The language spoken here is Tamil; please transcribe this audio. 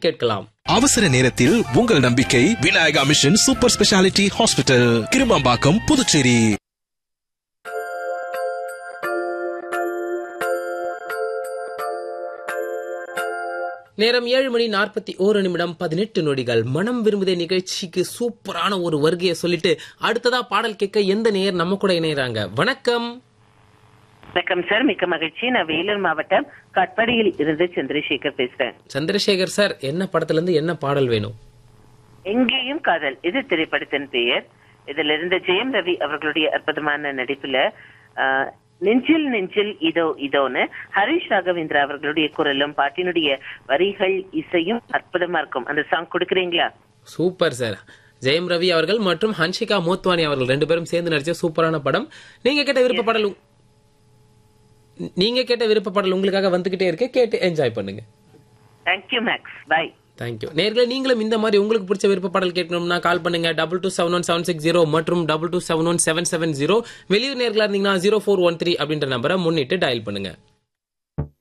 கேட்கலாம் அவசர நேரத்தில் உங்கள் நம்பிக்கை Vinayaka mission super speciality hospital Kirumampakkam Puducherry நேரம் ஏழு மணி நாற்பத்தி ஓரு நிமிடம் பதினெட்டு நொடிகள் மனம் விரும்புதே நிகழ்ச்சிக்கு சூப்பரான ஒரு வருகையை சொல்லிட்டு அடுத்ததா பாடல் கேட்க எந்த நேயர் நம்ம கூட இணையறாங்க வணக்கம் வணக்கம் சார் மிக்க மகிழ்ச்சி நான் வேலூர் மாவட்டம் கட்படியில் இருந்து சந்திரசேகர் பேசுறேன் சந்திரசேகர் சார் என்ன படத்துல இருந்து என்ன பாடல் வேணும் எங்கேயும் காதல் இது திரைப்படத்தின் பெயர் இதுல இருந்த ஜெயம் ரவி அவர்களுடைய அற்புதமான நடிப்புல ஆஹ், நெஞ்சில் நெஞ்சில் இதோ இதோன்னு ஹரிஷ் ராகவேந்திரா அவர்களுடைய குரலும் பாட்டினுடைய வரிகள் இசையும் அற்புதமா இருக்கும் அந்த சாங் கொடுக்குறீங்களா சூப்பர் சார் ஜெயம் ரவி அவர்கள் மற்றும் ஹன்ஷிகா மோத்வானி அவர்கள் ரெண்டு பேரும் சேர்ந்து நடிச்ச சூப்பரான படம் நீங்க கேட்ட விருப்ப பாடல் உங்க- நீங்க கேட்ட விருப்ப பாடல் உங்களுக்காக வந்துகிட்டே இருக்கு கேட்டு என்ஜாய் பண்ணுங்க தேங்க்யூ மேக்ஸ் பை தேங்க்யூ நேர்களை நீங்களும் இந்த மாதிரி உங்களுக்கு பிடிச்ச விருப்ப பாடல் கேட்கணும்னா கால் பண்ணுங்க double two seven one seven six zero மற்றும் double two seven one seven seven zero வெளியூர் நேர்களா இருந்தீங்கன்னா ஜீரோ ஃபோர் ஒன் த்ரீ அப்படின்ற நம்பரை முன்னிட்டு டயல் பண்ணுங்க